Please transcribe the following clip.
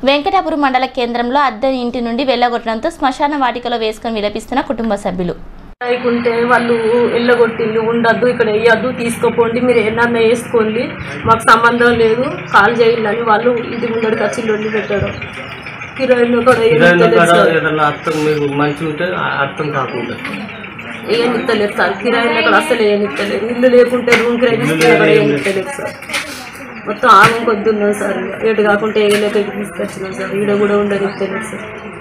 వెంకటాపురం మండల కేంద్రంలో అద్దె ఇంటి నుండి వెళ్ళగొట్టడంతో శ్మశాన వాటికలో వేసుకొని విలపిస్తున్న కుటుంబ సభ్యులు లేకుంటే వాళ్ళు ఎల్లగొట్టింది ఉండద్దు ఇక్కడ వేయద్దు తీసుకోపోండి మీరు ఏమన్నా వేసుకోండి మాకు సంబంధం లేదు కాల్ చేయండి అని వాళ్ళు ఇంటి ముందడికి వచ్చి లొల్లి పెట్టారు కిరాయిలు కూడా ఇదైనా వేయనిస్తలేదు కాడ సార్ ఏదన్నా అర్థం మీకు మంచి ఉంటే ఆ అర్థం కాకుండా వేయనిస్తలేదు సార్ కిరాయిలు అక్కడ అసలు వేయనిస్తలేదు ఇల్లు లేకుంటే రూమ్ కిరాయి తీసుకుని కూడా వేయనిస్తలేదు సార్ మొత్తం ఆగం కొద్ది ఉన్నాం సార్ ఏటు కాకుంటే వేయలేక ఇటు తీసుకొచ్చినాం సార్ ఈడ కూడా ఉండనిస్తలేదు సార్